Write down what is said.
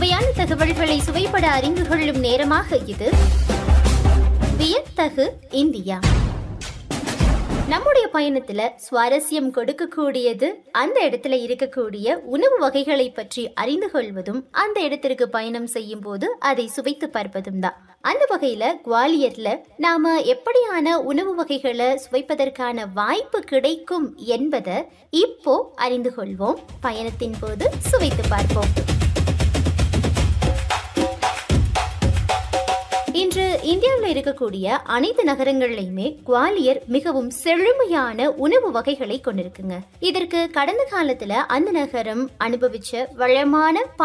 சுவையான தகவல்களை சுவைப்பட அறிந்து கொள்ளும் நேரமாக இது வியத்தகு இந்தியா நம்முடைய பயணத்துல சுவாரஸ்யம் கொடுக்கக்கூடியது அந்த இடத்துல இருக்கக்கூடிய உணவு வகைகளை பற்றி அறிந்து கொள்வதும் அந்த இடத்திற்கு பயணம் செய்யும் போது அதை சுவைத்து பார்ப்பதும் தான் அந்த வகையில குவாலியர்ல நாம எப்படியான உணவு வகைகளை சுவைப்பதற்கான வாய்ப்பு கிடைக்கும் என்பதை இப்போ அறிந்து கொள்வோம் பயணத்தின் போது சுவைத்து பார்ப்போம் இன்று இந்தியாவில் இருக்கக்கூடிய அனைத்து நகரங்கள்லையுமே குவாலியர் மிகவும் செழுமையான உணவு வகைகளை கொண்டிருக்குங்க இதற்கு கடந்த காலத்துல அந்த நகரம் அனுபவிச்ச வளமான